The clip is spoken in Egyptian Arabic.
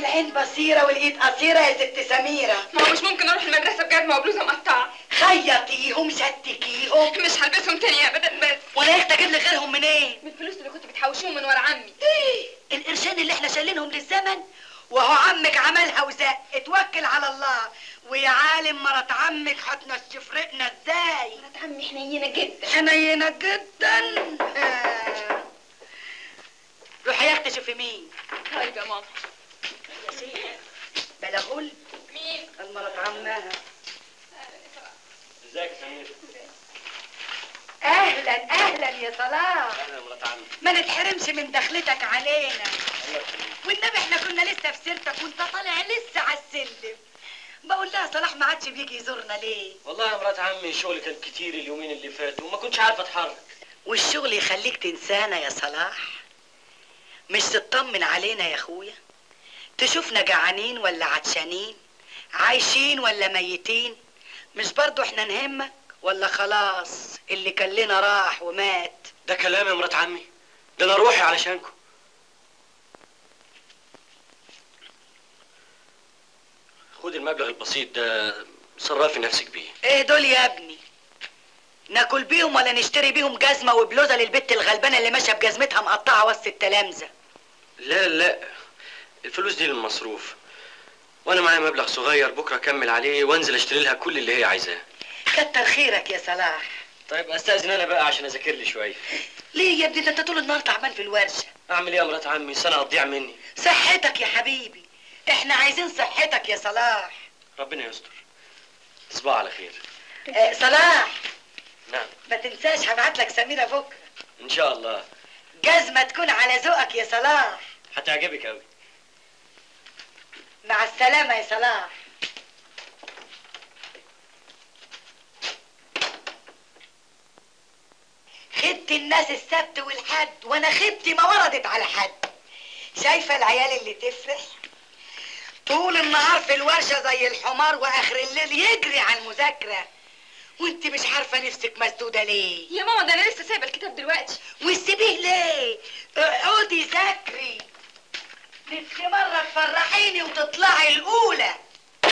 العين بصيرة والايد قصيرة يا ست سميرة ما هو مش ممكن اروح المدرسه بجزمه وبلوزه مقطعه خيطيهم شتكيهم مش هلبسهم تاني ابدا بس وانا يا اختي اجيب لي غيرهم منين؟ من الفلوس اللي كنت بتحوشيهم من ورا عمي القرشين اللي احنا شايلينهم للزمن وهو عمك عملها وزق اتوكل على الله ويا عالم مرات عمك هتنشف رقنا ازاي مرات عمي حنينه جدا حنينة جدا آه. روحي يا اختي شوفي مين طيب يا ماما يا شيخ بلغول مين المرات عمها ازيك يا سمير اهلا اهلا يا صلاح اهلا يا مرات عمي ما نتحرمش من دخلتك علينا الله يخليك والنبي احنا كنا لسه في سيرتك وانت طالع لسه على السلم بقول لها صلاح ما عادش بيجي يزورنا ليه والله يا مرات عمي الشغل كان كتير اليومين اللي فاتوا وما كنتش عارف اتحرك والشغل يخليك تنسانا يا صلاح مش تطمن علينا يا اخويا تشوفنا جعانين ولا عطشانين عايشين ولا ميتين مش برضو احنا نهمك ولا خلاص اللي كان لنا راح ومات ده كلام يا مرات عمي ده انا روحي علشانكم خد المبلغ البسيط ده صرفي نفسك بيه ايه دول يا ابني ناكل بيهم ولا نشتري بيهم جزمة وبلوزة للبت الغلبانة اللي ماشية بجزمتها مقطعة وسط التلامذة لا لا الفلوس دي للمصروف وانا معايا مبلغ صغير بكره اكمل عليه وانزل اشتري لها كل اللي هي عايزاه كتر خيرك يا صلاح طيب استاذن انا بقى عشان اذاكر لي شويه ليه يا ابني ده انت طول النهار تعبان في الورشة اعمل ايه يا مرات عمي سنه هتضيع مني صحتك يا حبيبي احنا عايزين صحتك يا صلاح ربنا يستر تصبح على خير اه صلاح نعم ما تنساش هبعت لك سميرة بكرة ان شاء الله جزمة تكون على ذوقك يا صلاح هتعجبك قوي مع السلامة يا صلاح خدت الناس السبت والحد وانا خدتي ما وردت على حد شايفة العيال اللي تفرح طول النهار في الورشة زي الحمار واخر الليل يجري على المذاكرة وانت مش عارفة نفسك مسدودة ليه يا ماما ده انا لسه سايبه الكتاب دلوقتي وتسيبيه ليه اقعدي ذاكري نفسي مرة تفرحيني وتطلعي الأولى